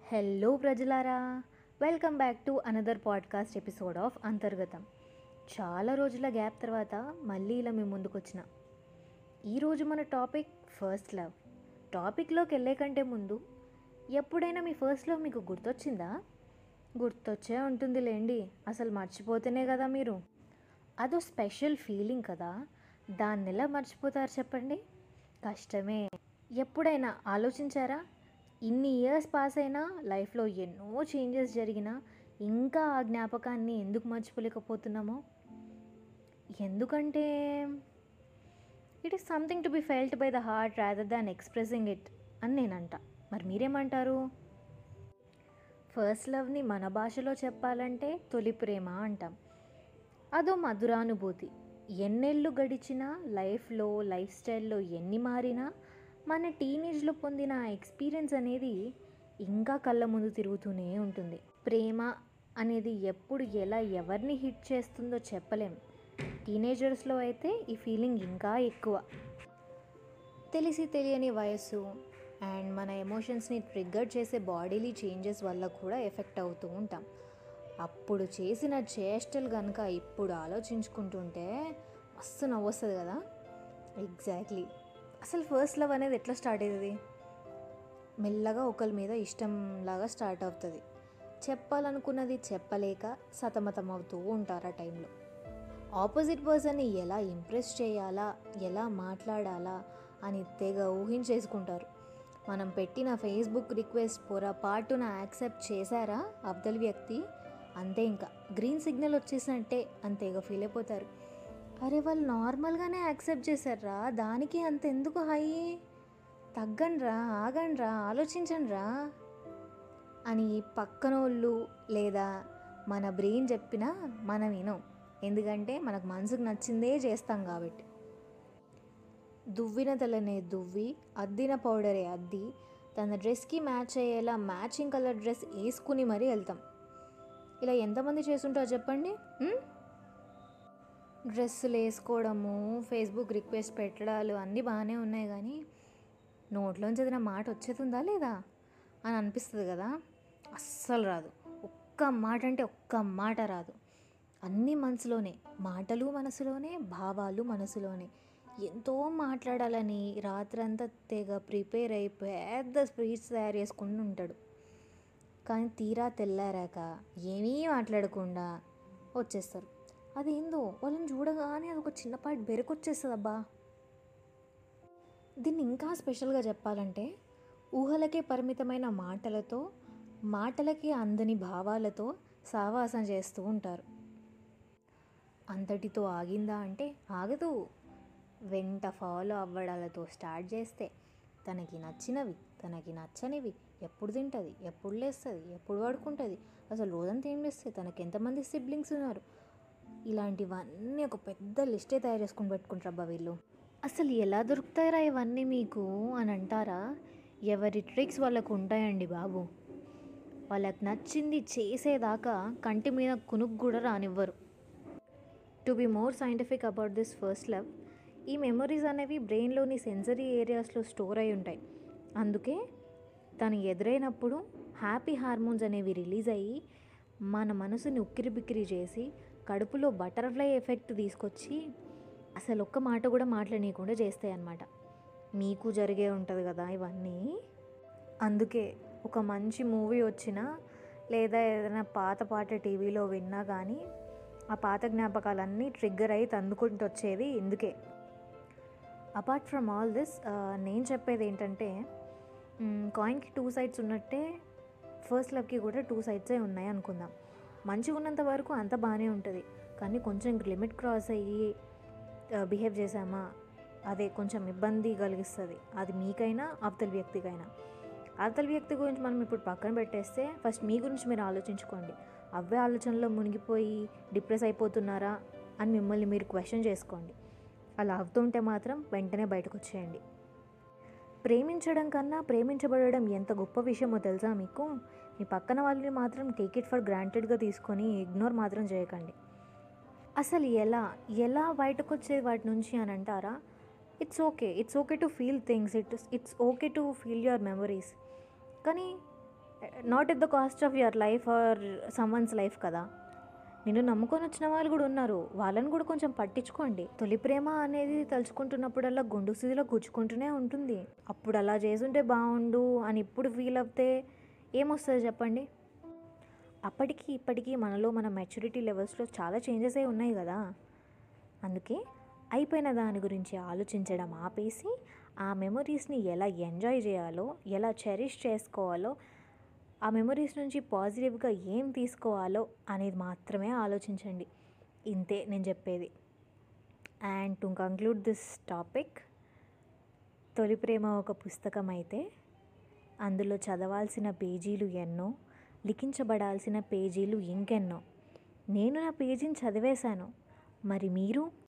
Hello ప్రజలారా welcome back to another podcast episode of Antargatham చాలా రోజుల గ్యాప్ తర్వాత మళ్ళీ ఇలా మీ ముందుకు వచ్చిన ఈరోజు మన టాపిక్ ఫస్ట్ లవ్ టాపిక్లోకి వెళ్ళే కంటే ముందు ఎప్పుడైనా మీ ఫస్ట్ లవ్ మీకు గుర్తొచ్చిందా గుర్తొచ్చే ఉంటుంది లేండి అసలు మర్చిపోతేనే కదా మీరు అదో స్పెషల్ ఫీలింగ్ కదా దాన్ని ఎలా మర్చిపోతారు చెప్పండి కష్టమే ఎప్పుడైనా ఆలోచించారా ఇన్ని ఇయర్స్ పాస్ అయినా లైఫ్లో ఎన్నో చేంజెస్ జరిగినా ఇంకా ఆ జ్ఞాపకాన్ని ఎందుకు మర్చిపోలేకపోతున్నామో ఎందుకంటే it is something to be felt by the heart rather than expressing it అని నేనంట మరి మీరేమంటారు ఫస్ట్ లవ్ని మన భాషలో చెప్పాలంటే తొలి ప్రేమ అంటాం అదో మధురానుభూతి ఎన్నెళ్ళు గడిచినా లైఫ్లో లైఫ్ స్టైల్లో ఎన్ని మారినా మన టీనేజ్లో పొందిన ఆ ఎక్స్పీరియన్స్ అనేది ఇంకా కళ్ళ ముందు తిరుగుతూనే ఉంటుంది ప్రేమ అనేది ఎప్పుడు ఎలా ఎవరిని హిట్ చేస్తుందో చెప్పలేం టీనేజర్స్లో అయితే ఈ ఫీలింగ్ ఇంకా ఎక్కువ తెలిసి తెలియని వయస్సు అండ్ మన ఎమోషన్స్ని ట్రిగ్గర్ చేసే బాడీలీ చేంజెస్ వల్ల కూడా ఎఫెక్ట్ అవుతూ ఉంటాం అప్పుడు చేసిన చేష్టలు కనుక ఇప్పుడు ఆలోచించుకుంటుంటే మస్తు నవ్వొస్తుంది కదా ఎగ్జాక్ట్లీ అసలు ఫస్ట్ లవ్ అనేది ఎట్లా స్టార్ట్ అవుతుంది మెల్లగా ఒకరి మీద ఇష్టం లాగా స్టార్ట్ అవుతుంది చెప్పాలనుకున్నది చెప్పలేక సతమతం అవుతూ ఉంటారు ఆ టైంలో ఆపోజిట్ పర్సన్ని ఎలా ఇంప్రెస్ చేయాలా ఎలా మాట్లాడాలా అని తెగ ఊహించేసుకుంటారు మనం పెట్టిన ఫేస్బుక్ రిక్వెస్ట్ పొరపాటున యాక్సెప్ట్ చేశారా అవతలి వ్యక్తి అంతే ఇంకా గ్రీన్ సిగ్నల్ వచ్చేసినట్టే అంతేగా ఫీల్ అయిపోతారు అరే వాళ్ళు నార్మల్గానే యాక్సెప్ట్ చేశారా దానికి అంత ఎందుకు హై తగ్గండ్రా ఆగండ్రా ఆలోచించండ్రా అని పక్కనోళ్ళు లేదా మన బ్రెయిన్ చెప్పినా మనం వినం ఎందుకంటే మనకు మనసుకు నచ్చిందే చేస్తాం కాబట్టి దువ్విన తలనే దువ్వి అద్దిన పౌడరే అద్ది తన డ్రెస్కి మ్యాచ్ అయ్యేలా మ్యాచింగ్ కలర్ డ్రెస్ వేసుకుని మరీ వెళ్తాం ఇలా ఎంతమంది చేస్తుంటారో చెప్పండి ఉమ్? డ్రెస్సులు వేసుకోవడము ఫేస్బుక్ రిక్వెస్ట్ పెట్టడాలు అన్నీ బాగానే ఉన్నాయి కానీ నోట్లోంచి ఏదైనా మాట వచ్చేతుందా లేదా అని అనిపిస్తుంది కదా అస్సలు రాదు ఒక్క మాట అంటే ఒక్క మాట రాదు అన్నీ మనసులోనే మాటలు మనసులోనే భావాలు మనసులోనే ఎంతో మాట్లాడాలని రాత్రంతా తెగ ప్రిపేర్ అయి పెద్ద స్పీచ్ తయారు చేసుకుంటూ ఉంటాడు కానీ తీరా తెల్లారాక ఏమీ మాట్లాడకుండా వచ్చేస్తారు అదేందో వాళ్ళని చూడగానే అదొక చిన్నపాటి బెరుకొచ్చేస్తుంది అబ్బా దీన్ని ఇంకా స్పెషల్గా చెప్పాలంటే ఊహలకే పరిమితమైన మాటలతో మాటలకే అందని భావాలతో సావాసం చేస్తూ ఉంటారు అంతటితో ఆగిందా అంటే ఆగదు వెంట ఫాలో అవ్వడాలతో స్టార్ట్ చేస్తే తనకి నచ్చినవి తనకి నచ్చనివి ఎప్పుడు తింటుంది ఎప్పుడు లేస్తుంది ఎప్పుడు పడుకుంటుంది అసలు రోజంతా ఏం చేస్తుంది తనకి ఎంతమంది సిబ్లింగ్స్ ఉన్నారు ఇలాంటివన్నీ ఒక పెద్ద లిస్టే తయారు చేసుకుని పెట్టుకుంటారు అబ్బా వీళ్ళు అసలు ఎలా దొరుకుతాయిరా ఇవన్నీ మీకు అని అంటారా ఎవరి ట్రిక్స్ వాళ్ళకు ఉంటాయండి బాబు వాళ్ళకి నచ్చింది చేసేదాకా కంటి మీద కునుకు కూడా రానివ్వరు to be more scientific about this first love ఈ మెమరీస్ అనేవి బ్రెయిన్లోని సెన్సరీ ఏరియాస్లో స్టోర్ అయి ఉంటాయి అందుకే తను ఎదురైనప్పుడు హ్యాపీ హార్మోన్స్ అనేవి రిలీజ్ అయ్యి మన మనసుని ఉక్కిరి బిక్కిరి చేసి కడుపులో బటర్ఫ్లై ఎఫెక్ట్ తీసుకొచ్చి అసలు ఒక్క మాట కూడా మాట్లాడనీయకుండా చేస్తాయి అన్నమాట మీకు జరిగే ఉంటుంది కదా ఇవన్నీ అందుకే ఒక మంచి మూవీ వచ్చినా లేదా ఏదైనా పాత పాట టీవీలో విన్నా కానీ ఆ పాత జ్ఞాపకాలన్నీ ట్రిగ్గర్ అయ్యి తందుకుంటూ వచ్చేది ఇందుకే అపార్ట్ ఫ్రమ్ ఆల్ దిస్ నేను చెప్పేది ఏంటంటే కాయిన్కి టూ సైడ్స్ ఉన్నట్టే ఫస్ట్ లవ్కి కూడా టూ సైడ్సే ఉన్నాయి అనుకుందాం మంచిగా ఉన్నంత వరకు అంత బాగానే ఉంటుంది కానీ కొంచెం లిమిట్ క్రాస్ అయ్యి బిహేవ్ చేసామా అదే కొంచెం ఇబ్బంది కలిగిస్తుంది అది మీకైనా అవతల వ్యక్తికైనా అవతల వ్యక్తి గురించి మనం ఇప్పుడు పక్కన పెట్టేస్తే ఫస్ట్ మీ గురించి మీరు ఆలోచించుకోండి అవే ఆలోచనలో మునిగిపోయి డిప్రెస్ అయిపోతున్నారా అని మిమ్మల్ని మీరు క్వశ్చన్ చేసుకోండి అలా అవుతుంటే మాత్రం వెంటనే బయటకు వచ్చేయండి ప్రేమించడం కన్నా ప్రేమించబడడం ఎంత గొప్ప విషయమో తెలుసా మీకు మీ పక్కన వాళ్ళని మాత్రం టేక్ ఇట్ ఫర్ గ్రాంటెడ్గా తీసుకొని ఇగ్నోర్ మాత్రం చేయకండి అసలు ఎలా ఎలా బయటకు వచ్చేది వాటి నుంచి అని అంటారా it's okay it's okay to feel things it's it's okay to feel your memories కానీ not at the cost of your life or someone's life కదా నిన్ను నమ్ముకొని వచ్చిన వాళ్ళు కూడా ఉన్నారు వాళ్ళని కూడా కొంచెం పట్టించుకోండి తొలి ప్రేమ అనేది తలుచుకుంటున్నప్పుడల్లా గుండు స్థితిలో గుచ్చుకుంటూనే ఉంటుంది అప్పుడు అలా చేసుంటే బాగుండు అని ఇప్పుడు ఫీల్ అవుతే ఏమొస్తుంది చెప్పండి అప్పటికి ఇప్పటికీ మనలో మన మెచ్యూరిటీ లెవెల్స్లో చాలా చేంజెస్ అయి ఉన్నాయి కదా అందుకే అయిపోయిన దాని గురించి ఆలోచించడం ఆపేసి ఆ మెమొరీస్ని ఎలా ఎంజాయ్ చేయాలో ఎలా చెరిష్ చేసుకోవాలో ఆ మెమొరీస్ నుంచి పాజిటివ్గా ఏం తీసుకోవాలో అనేది మాత్రమే ఆలోచించండి ఇంతే నేను చెప్పేది and to conclude this topic తొలి ప్రేమ ఒక పుస్తకం అయితే అందులో చదవాల్సిన పేజీలు ఎన్నో లిఖించబడాల్సిన పేజీలు ఇంకెన్నో నేను నా పేజీని చదివేశాను మరి మీరు